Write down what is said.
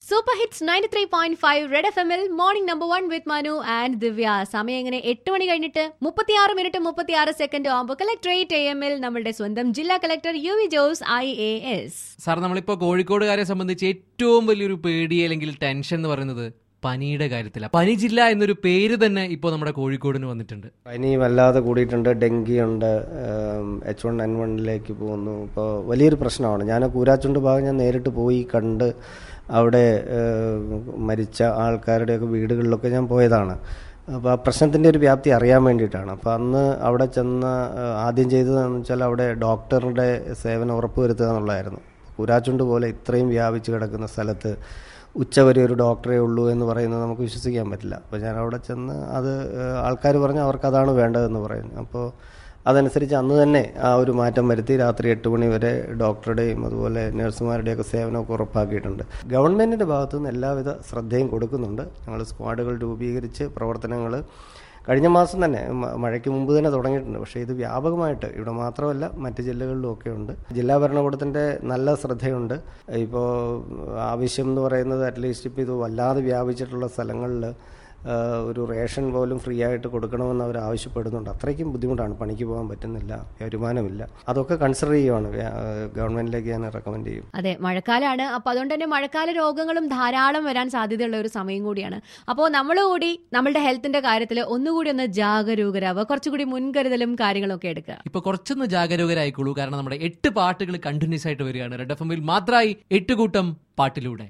super hits ninety three point five red F എമ്മിൽ morning number one with Manu and Divya സമയം ഇങ്ങനെ എട്ട് മണി കഴിഞ്ഞിട്ട് മുപ്പത്തിയാറ് മിനിറ്റ് മുപ്പത്തിയാറ് സെക്കൻഡ് ആകുമ്പോൾ കളക്ടറേറ്റ് എ എമ്മിൽ നമ്മളുടെ സ്വന്തം ജില്ലാ collector U V Jose I A S sir നമ്മളിപ്പോ കോഴിക്കോടുകാരെ സംബന്ധിച്ച് ഏറ്റവും വലിയൊരു പേടി അല്ലെങ്കിൽ ടെൻഷൻ എന്ന് പറയുന്നത് പനിയുടെ കാര്യത്തിലാണ് പനി ജില്ല എന്നൊരു പേര് തന്നെ ഇപ്പോൾ നമ്മുടെ കോഴിക്കോടിന് വന്നിട്ടുണ്ട് പനി വല്ലാതെ കൂടിയിട്ടുണ്ട് ഡെങ്കി ഉണ്ട് എച്ച് വൺ എൻ വണ്ണിലേക്ക് പോകുന്നു ഇപ്പോൾ വലിയൊരു പ്രശ്നമാണ് ഞാൻ കൂരാച്ചുണ്ട് ഭാഗം ഞാൻ നേരിട്ട് പോയി കണ്ട് അവിടെ ഏഹ്, മരിച്ച ആൾക്കാരുടെയൊക്കെ വീടുകളിലൊക്കെ ഞാൻ പോയതാണ് അപ്പോൾ ആ പ്രശ്നത്തിൻ്റെ ഒരു വ്യാപ്തി അറിയാൻ വേണ്ടിയിട്ടാണ് അപ്പോൾ അന്ന് അവിടെ ചെന്ന് ഏഹ്, ആദ്യം ചെയ്തതെന്ന് വെച്ചാൽ അവിടെ ഡോക്ടറുടെ സേവനം ഉറപ്പുവരുത്തുക എന്നുള്ളതായിരുന്നു കൂരാച്ചുണ്ട് പോലെ ഇത്രയും വ്യാപിച്ച് കിടക്കുന്ന സ്ഥലത്ത് ഉച്ചവരെ ഒരു ഡോക്ടറേ ഉള്ളൂ എന്ന് പറയുന്നത് നമുക്ക് വിശ്വസിക്കാൻ പറ്റില്ല അപ്പോൾ ഞാൻ അവിടെ ചെന്ന് അത് ആൾക്കാർ പറഞ്ഞു അവർക്ക് അതാണ് വേണ്ടതെന്ന് പറയുന്നു അപ്പോൾ അതനുസരിച്ച് അന്ന് തന്നെ ആ ഒരു മാറ്റം വരുത്തി രാത്രി എട്ട് മണി വരെ ഡോക്ടറുടെയും അതുപോലെ നഴ്സുമാരുടെയൊക്കെ സേവനമൊക്കെ ഉറപ്പാക്കിയിട്ടുണ്ട് ഗവൺമെൻറ്റിൻ്റെ ഭാഗത്തു നിന്ന് എല്ലാവിധ ശ്രദ്ധയും കൊടുക്കുന്നുണ്ട് ഞങ്ങൾ സ്ക്വാഡുകൾ രൂപീകരിച്ച് പ്രവർത്തനങ്ങൾ കഴിഞ്ഞ മാസം തന്നെ മ- മഴയ്ക്ക് മുമ്പ് തന്നെ തുടങ്ങിയിട്ടുണ്ട് പക്ഷേ ഇത് വ്യാപകമായിട്ട് ഇവിടെ മാത്രമല്ല മറ്റ് ജില്ലകളിലും ഒക്കെ ഉണ്ട് ജില്ലാ ഭരണകൂടത്തിൻ്റെ നല്ല ശ്രദ്ധയുണ്ട് ഇപ്പോൾ ആവശ്യം എന്ന് പറയുന്നത് അറ്റ്ലീസ്റ്റ് ഇപ്പോൾ ഇത് വല്ലാതെ വ്യാപിച്ചിട്ടുള്ള സ്ഥലങ്ങളിൽ ഒരു റേഷൻ പോലും ഫ്രീ ആയിട്ട് കൊടുക്കണമെന്ന് അവർ ആവശ്യപ്പെടുന്നുണ്ട് അത്രയ്ക്കും ബുദ്ധിമുട്ടാണ് പണിക്ക് പോകാൻ പറ്റുന്നില്ല വരുമാനമില്ല അതൊക്കെ കൺസിഡർ ചെയ്യുവാണ് വ്യ- ഗവൺമെൻറ്റിലേക്ക് ഞാൻ റെക്കമെൻഡ് ചെയ്യും അതെ മഴക്കാലമാണ് അപ്പൊ അതുകൊണ്ട് തന്നെ മഴക്കാല രോഗങ്ങളും ധാരാളം വരാൻ സാധ്യതയുള്ള ഒരു സമയം കൂടിയാണ് അപ്പോൾ നമ്മൾ കൂടി നമ്മളുടെ ഹെൽത്തിന്റെ കാര്യത്തിൽ ഒന്നുകൂടി ഒന്ന് ജാഗരൂകരാവുക കുറച്ചുകൂടി മുൻകരുതലും കാര്യങ്ങളൊക്കെ എടുക്കുക ഇപ്പൊ കുറച്ചൊന്ന് ജാഗരൂകരായിക്കോളൂ കാരണം നമ്മുടെ എട്ട് പാട്ടുകൾ കണ്ടിന്യൂസ് ആയിട്ട് വരികയാണ് റെഡ് എഫ് എമ്മിൽ മാത്രമായി എട്ട് കൂട്ടം പാട്ടിലൂടെ